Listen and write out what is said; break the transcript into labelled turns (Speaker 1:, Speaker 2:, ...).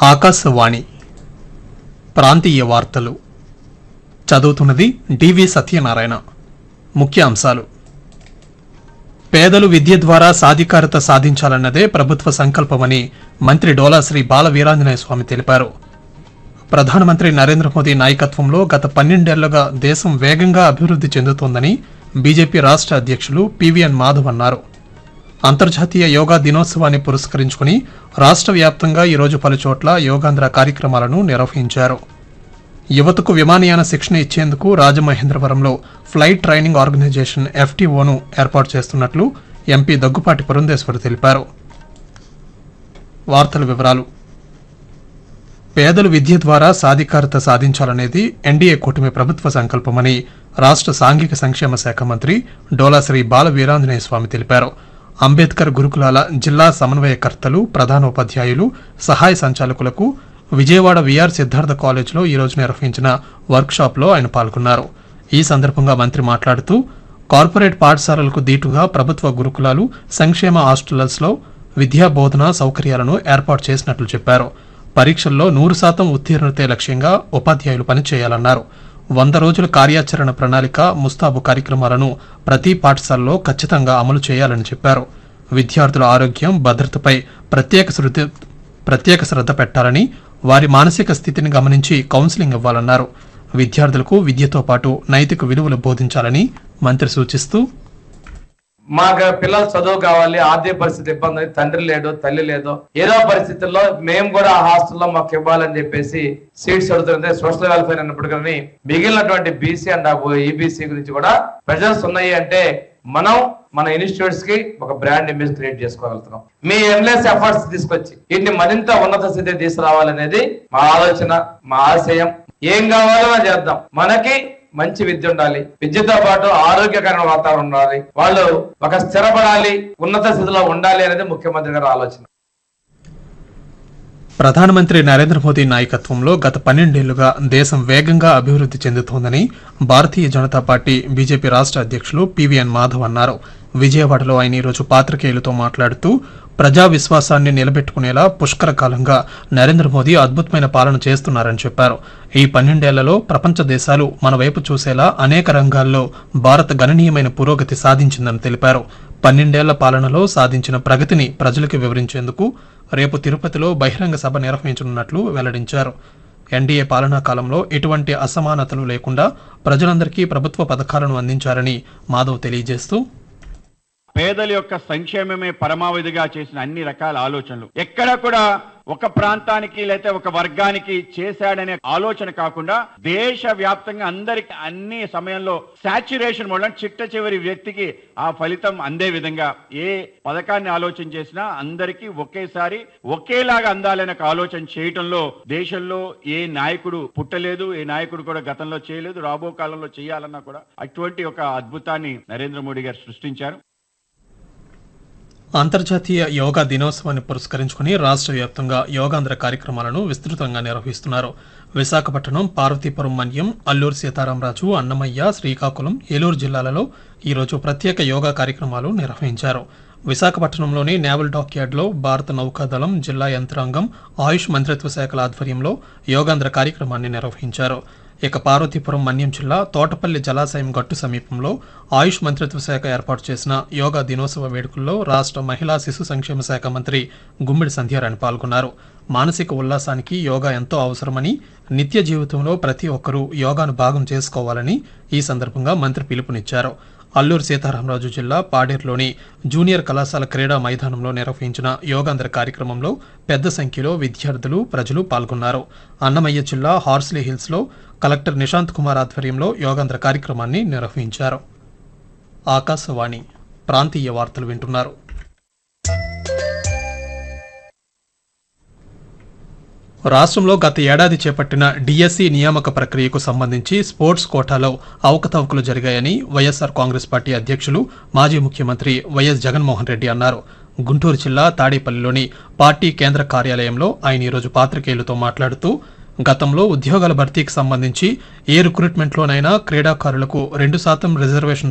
Speaker 1: ఆకాశవాణి ప్రాంతీయ వార్తలు చదువుతున్నది డివి సత్యనారాయణ ముఖ్య అంశాలు పేదలు విద్య ద్వారా సాధికారత సాధించాలన్నదే ప్రభుత్వ సంకల్పమని మంత్రి డోలా శ్రీ బాల వీరాంజనేయ స్వామి తెలిపారు ప్రధానమంత్రి నరేంద్ర మోదీ నాయకత్వంలో గత పన్నెండేళ్లుగా దేశం వేగంగా అభివృద్ధి చెందుతోందని బీజేపీ రాష్ట్ర అధ్యక్షులు పివిఎన్ మాధవ్ అన్నారు అంతర్జాతీయ యోగా దినోత్సవాన్ని పురస్కరించుకుని రాష్ట్ర వ్యాప్తంగా ఈరోజు పలుచోట్ల యోగాంధ్ర కార్యక్రమాలను నిర్వహించారు యువతకు విమానయాన శిక్షణ ఇచ్చేందుకు రాజమహేంద్రవరంలో ఫ్లైట్ ట్రైనింగ్ ఆర్గనైజేషన్ ఎఫ్టీఓను ఏర్పాటు చేస్తున్నట్లు ఎంపీ దగ్గుపాటి పురంధేశ్వరి తెలిపారు వార్తల వివరాలు పేదలు విద్య ద్వారా సాధికారత సాధించాలనేది ఎన్డీఏ కూటమి ప్రభుత్వ సంకల్పమని రాష్ట్ర సాంఘిక సంక్షేమ శాఖ మంత్రి డోలాశ్రీ బాల వీరాంజనేయ స్వామి తెలిపారు అంబేద్కర్ గురుకులాల జిల్లా సమన్వయకర్తలు ప్రధానోపాధ్యాయులు సహాయ సంచాలకులకు విజయవాడ విఆర్ సిద్ధార్థ కాలేజ్లో ఈ రోజు నిర్వహించిన వర్క్షాప్లో ఆయన పాల్గొన్నారు ఈ సందర్భంగా మంత్రి మాట్లాడుతూ కార్పొరేట్ పాఠశాలలకు దీటుగా ప్రభుత్వ గురుకులాలు సంక్షేమ హాస్టల్స్లో విద్యా బోధన సౌకర్యాలను ఏర్పాటు చేసినట్లు చెప్పారు పరీక్షల్లో నూరు శాతం ఉత్తీర్ణతే లక్ష్యంగా ఉపాధ్యాయులు పనిచేయాలన్నారు వంద రోజుల కార్యాచరణ ప్రణాళిక ముస్తాబు కార్యక్రమాలను ప్రతి పాఠశాలలో ఖచ్చితంగా అమలు చేయాలని చెప్పారు విద్యార్థుల ఆరోగ్యం భద్రతపై ప్రత్యేక శ్రద్ధ ప్రత్యేక శ్రద్ధ పెట్టాలని వారి మానసిక స్థితిని గమనించి కౌన్సిలింగ్ ఇవ్వాలన్నారు విద్యార్థులకు విద్యతో పాటు నైతిక విలువలు బోధించాలని మంత్రి సూచిస్తూ
Speaker 2: మాకు పిల్లలు చదువు కావాలి ఆర్థిక పరిస్థితి ఇబ్బంది ఉంది, తండ్రి లేడు తల్లి లేదు ఏదో పరిస్థితుల్లో మేము కూడా ఆ హాస్టల్లో మాకు ఇవ్వాలని చెప్పేసి సీట్స్ అడుగుతుంది సోషల్ వెల్ఫేర్ అన్నప్పుడు కానీ మిగిలినటువంటి బీసీ అండ్ ఈబీసీ గురించి కూడా ప్రెజర్స్ ఉన్నాయి అంటే మనం మన ఇన్స్టిట్యూట్స్ కి ఒక బ్రాండ్ ఇమేజ్ క్రియేట్ చేసుకోగలుగుతున్నాం మీ ఎంలెస్ ఎఫర్ట్స్ తీసుకొచ్చి వీటిని మరింత ఉన్నత స్థితి తీసుకురావాలనేది మా ఆలోచన మా ఆశయం ఏం కావాలో అది చేద్దాం మనకి మంచి విద్య ఉండాలి విద్యతో పాటు ఆరోగ్యకరమైన వాతావరణం ఉండాలి వాళ్ళు ఒక స్థిరపడాలి ఉన్నత స్థితిలో ఉండాలి అనేది ముఖ్యమంత్రి గారి ఆలోచన
Speaker 1: ప్రధానమంత్రి నరేంద్ర మోదీ నాయకత్వంలో గత పన్నెండేళ్లుగా దేశం వేగంగా అభివృద్ధి చెందుతోందని భారతీయ జనతా పార్టీ బీజేపీ రాష్ట్ర అధ్యక్షులు పివిఎన్ మాధవ్ అన్నారు విజయవాడలో ఆయన ఈరోజు పాత్రికేయులతో మాట్లాడుతూ ప్రజా విశ్వాసాన్ని నిలబెట్టుకునేలా పుష్కర కాలంగా నరేంద్ర మోదీ అద్భుతమైన పాలన చేస్తున్నారని చెప్పారు ఈ పన్నెండేళ్లలో ప్రపంచ దేశాలు మన వైపు చూసేలా అనేక రంగాల్లో భారత్ గణనీయమైన పురోగతి సాధించిందని తెలిపారు పన్నెండేళ్ల పాలనలో సాధించిన ప్రగతిని ప్రజలకు వివరించేందుకు రేపు తిరుపతిలో బహిరంగ సభ నిర్వహించనున్నట్లు వెల్లడించారు ఎన్డీఏ పాలనా కాలంలో ఎటువంటి అసమానతలు లేకుండా ప్రజలందరికీ ప్రభుత్వ పథకాలను అందించారని మాధవ్ తెలియజేస్తూ
Speaker 3: పేదల యొక్క సంక్షేమమే పరమావధిగా చేసిన అన్ని రకాల ఆలోచనలు ఎక్కడ కూడా ఒక ప్రాంతానికి లేకపోతే ఒక వర్గానికి చేశాడనే ఆలోచన కాకుండా దేశ వ్యాప్తంగా అందరికి అన్ని సమయంలో సాచ్యురేషన్ మూలం చిట్ట చివరి వ్యక్తికి ఆ ఫలితం అందే విధంగా ఏ పథకాన్ని ఆలోచన చేసినా అందరికీ ఒకేసారి ఒకేలాగా అందాలనే ఒక ఆలోచన చేయటంలో దేశంలో ఏ నాయకుడు పుట్టలేదు ఏ నాయకుడు కూడా గతంలో చేయలేదు రాబో కాలంలో చేయాలన్నా కూడా అటువంటి ఒక అద్భుతాన్ని నరేంద్ర మోడీ గారు సృష్టించారు
Speaker 1: అంతర్జాతీయ యోగా దినోత్సవాన్ని పురస్కరించుకుని రాష్ట్ర వ్యాప్తంగా యోగాంధ్ర కార్యక్రమాలను విస్తృతంగా నిర్వహిస్తున్నారు విశాఖపట్నం పార్వతీపురం మన్యం అల్లూరు సీతారామరాజు అన్నమయ్య శ్రీకాకుళం ఏలూరు జిల్లాలలో ఈరోజు ప్రత్యేక యోగా కార్యక్రమాలు నిర్వహించారు విశాఖపట్నంలోని నేవల్ డాక్యార్డ్లో భారత నౌకాదళం జిల్లా యంత్రాంగం ఆయుష్ మంత్రిత్వ శాఖల ఆధ్వర్యంలో యోగాంధ్ర కార్యక్రమాన్ని నిర్వహించారు ఇక పార్వతీపురం మన్యం జిల్లా తోటపల్లి జలాశయం గట్టు సమీపంలో ఆయుష్ మంత్రిత్వ శాఖ ఏర్పాటు చేసిన యోగా దినోత్సవ వేడుకల్లో రాష్ట్ర మహిళా శిశు సంక్షేమ శాఖ మంత్రి గుమ్మిడి సంధ్యారాణి పాల్గొన్నారు మానసిక ఉల్లాసానికి యోగా ఎంతో అవసరమని నిత్య జీవితంలో ప్రతి ఒక్కరూ యోగాను భాగం చేసుకోవాలని ఈ సందర్భంగా మంత్రి పిలుపునిచ్చారు అల్లూరు సీతారామరాజు జిల్లా పాడేరులోని జూనియర్ కళాశాల క్రీడా మైదానంలో నిర్వహించిన యోగాంధ్ర కార్యక్రమంలో పెద్ద సంఖ్యలో విద్యార్థులు ప్రజలు పాల్గొన్నారు అన్నమయ్య జిల్లా హార్స్లీ హిల్స్లో కలెక్టర్ నిశాంత్ కుమార్ ఆధ్వర్యంలో యోగాంధ్ర కార్యక్రమాన్ని నిర్వహించారు ఆకాశవాణి ప్రాంతీయ వార్తలు వింటున్నారు రాష్ట్రంలో గత ఏడాది చేపట్టిన డిఎస్సి నియామక ప్రక్రియకు సంబంధించి స్పోర్ట్స్ కోటాలో అవకతవకలు జరిగాయని వైఎస్ఆర్ కాంగ్రెస్ పార్టీ అధ్యక్షులు మాజీ ముఖ్యమంత్రి వైఎస్ జగన్మోహన్ రెడ్డి అన్నారు గుంటూరు జిల్లా తాడేపల్లిలోని పార్టీ కేంద్ర కార్యాలయంలో ఆయన ఈరోజు పాత్రికేయులతో మాట్లాడుతూ గతంలో ఉద్యోగాల భర్తీకి సంబంధించి ఏ రిక్రూట్మెంట్లోనైనా క్రీడాకారులకు రెండు శాతం రిజర్వేషన్